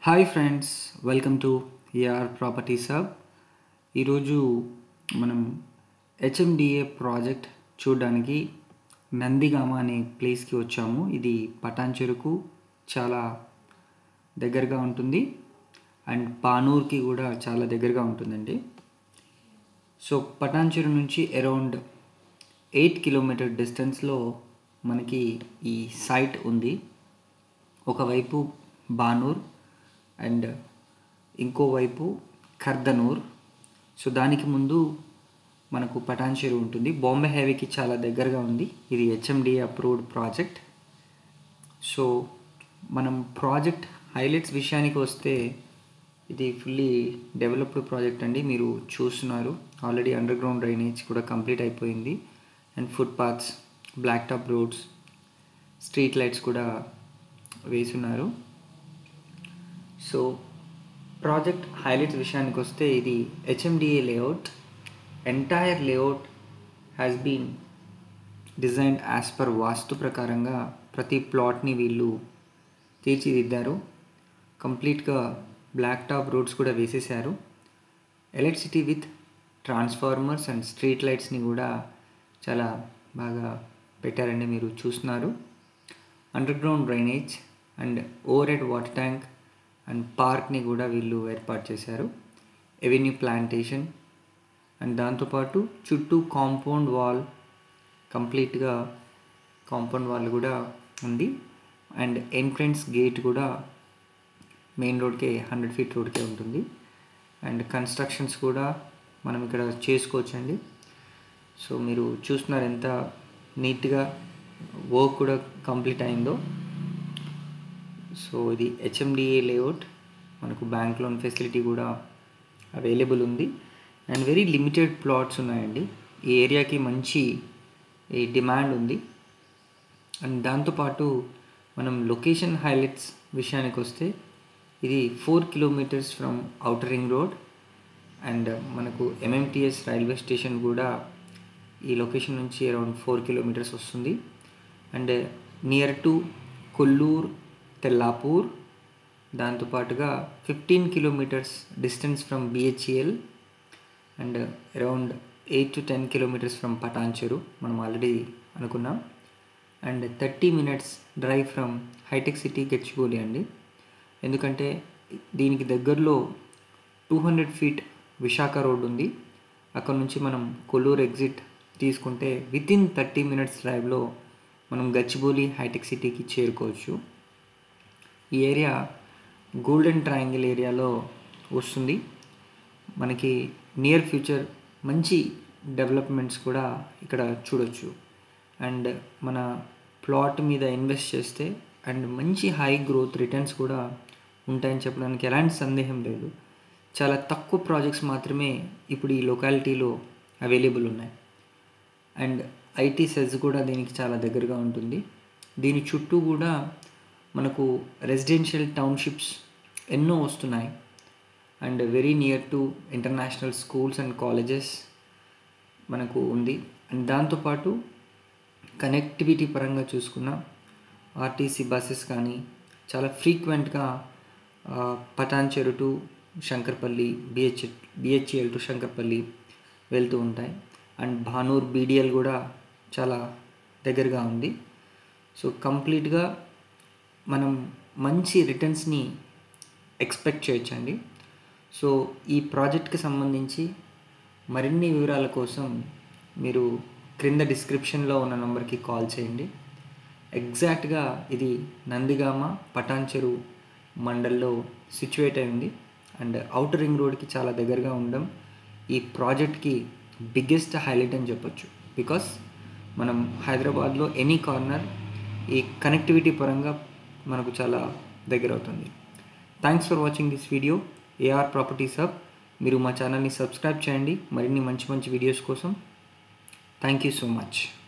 hi friends welcome to AR properties hub ఈరోజు మనం HMDA project చూడడానికి నందిగామ అనే ప్లేస్కి వచ్చాము ఇది పటాన్ చెరుకు చాలా దగ్గరగా ఉంటుంది అండ్ పానూర్కి కూడా చాలా దగ్గరగా ఉంటుందండి సో పటాన్ చెరు నుంచి అరౌండ్ ఎయిట్ కిలోమీటర్ డిస్టెన్స్లో మనకి ఈ సైట్ ఉంది ఒకవైపు బానూర్ అండ్ ఇంకోవైపు కర్దనూర్ సో దానికి ముందు మనకు పటాన్ చెరు ఉంటుంది బాంబే హైవేకి చాలా దగ్గరగా ఉంది ఇది హెచ్ఎండి అప్రూవ్డ్ ప్రాజెక్ట్ సో మనం ప్రాజెక్ట్ హైలైట్స్ విషయానికి వస్తే ఇది ఫుల్లీ డెవలప్డ్ ప్రాజెక్ట్ అండి మీరు చూస్తున్నారు ఆల్రెడీ అండర్ గ్రౌండ్ డ్రైనేజ్ కూడా కంప్లీట్ అయిపోయింది and foot paths black top roads street lights కూడా వేసున్నారు సో ప్రాజెక్ట్ హైలైట్స్ విషయానికి వస్తే ఇది HMDA layout entire layout has been design as per vastu ప్రకారంగా ప్రతి ప్లాట్ని వీళ్ళు తీర్చిదిద్దారు కంప్లీట్గా బ్లాక్ టాప్ రోడ్స్ కూడా వేసేసారు electricity with transformers and street లైట్స్ని కూడా చాలా బాగా పెట్టారండి మీరు చూస్తున్నారు underground drainage and overhead water tank and పార్క్ని కూడా వీళ్ళు ఏర్పాటు చేశారు ఎవెన్యూ ప్లాంటేషన్ అండ్ దాంతోపాటు చుట్టూ కాంపౌండ్ వాల్ కంప్లీట్గా కాంపౌండ్ వాల్ కూడా ఉంది అండ్ ఎంట్రన్స్ గేట్ కూడా మెయిన్ రోడ్కే హండ్రెడ్ ఫీట్ రోడ్కే ఉంటుంది అండ్ కన్స్ట్రక్షన్స్ కూడా మనం ఇక్కడ చేసుకోవచ్చండి సో మీరు చూస్తున్నారు ఎంత నీట్గా వర్క్ కూడా కంప్లీట్ అయిందో సో ఇది హెచ్ఎండిఏ లేఅవుట్ మనకు బ్యాంక్ లోన్ ఫెసిలిటీ కూడా అవైలబుల్ ఉంది అండ్ వెరీ లిమిటెడ్ ప్లాట్స్ ఉన్నాయండి ఈ ఏరియాకి మంచి ఈ డిమాండ్ ఉంది అండ్ దాంతోపాటు మనం లొకేషన్ హైలైట్స్ విషయానికి వస్తే ఇది four kilometres from outer ring road and మనకు ఎంఎంటిఎస్ రైల్వే స్టేషన్ కూడా ఈ లొకేషన్ నుంచి అరౌండ్ ఫోర్ కిలోమీటర్స్ వస్తుంది and near to Kollur Tellapur దాంతోపాటుగా fifteen kilometres distance from BHEL and around eight to ten kilometres from Patancheru మనం ఆల్రెడీ అనుకున్నాం and thirty minutes drive from హైటెక్ City Gachibowli అండి ఎందుకంటే దీనికి దగ్గరలో two hundred feet Visakha road ఉంది అక్కడ నుంచి మనం కొల్లూరు ఎగ్జిట్ తీసుకుంటే విత్ ఇన్ థర్టీ మినిట్స్ డ్రైవ్లో మనం గచ్చిబౌలి హైటెక్ సిటీకి చేరుకోవచ్చు ఈ ఏరియా గోల్డెన్ ట్రయాంగిల్ ఏరియాలో వస్తుంది మనకి నియర్ ఫ్యూచర్ మంచి డెవలప్మెంట్స్ కూడా ఇక్కడ చూడొచ్చు అండ్ మన ప్లాట్ మీద ఇన్వెస్ట్ చేస్తే అండ్ మంచి హై గ్రోత్ రిటర్న్స్ కూడా ఉంటాయని చెప్పడానికి ఎలాంటి సందేహం లేదు చాలా తక్కువ ప్రాజెక్ట్స్ మాత్రమే ఇప్పుడు ఈ లొకాలిటీలో అవైలబుల్ ఉన్నాయి అండ్ ఐటీ సెజ్ కూడా దీనికి చాలా దగ్గరగా ఉంటుంది దీని చుట్టూ కూడా మనకు రెసిడెన్షియల్ టౌన్షిప్స్ ఎన్నో వస్తున్నాయి and very near to international schools and colleges మనకు ఉంది అండ్ దాంతోపాటు కనెక్టివిటీ పరంగా చూసుకున్న ఆర్టీసీ బస్సెస్ కానీ చాలా ఫ్రీక్వెంట్గా Patancheru to Shankarpally BH BHEL to Shankarpally వెళ్తూ ఉంటాయి అండ్ భానూర్ బీడిఎల్ కూడా చాలా దగ్గరగా ఉంది సో కంప్లీట్గా మనం మంచి రిటర్న్స్ని ఎక్స్పెక్ట్ చేయొచ్చండి సో ఈ ప్రాజెక్ట్కి సంబంధించి మరిన్ని వివరాల కోసం మీరు క్రింద డిస్క్రిప్షన్లో ఉన్న నెంబర్కి కాల్ చేయండి ఎగ్జాక్ట్గా ఇది నందిగామ పటాన్చెరు మండల్లో సిచ్యువేట్ అయి ఉంది అండ్ అవుటర్ రింగ్ రోడ్కి చాలా దగ్గరగా ఉండడం ఈ ప్రాజెక్ట్కి బిగ్గెస్ట్ హైలైట్ అని చెప్పొచ్చు బికాస్ మనం హైదరాబాద్లో ఎనీ కార్నర్ ఈ కనెక్టివిటీ పరంగా మనకు చాలా దగ్గర అవుతుంది thanks for watching this video AR properties hub మీరు మా ఛానల్ని సబ్స్క్రైబ్ చేయండి మరిన్ని మంచి మంచి వీడియోస్ కోసం థ్యాంక్ యూ సో మచ్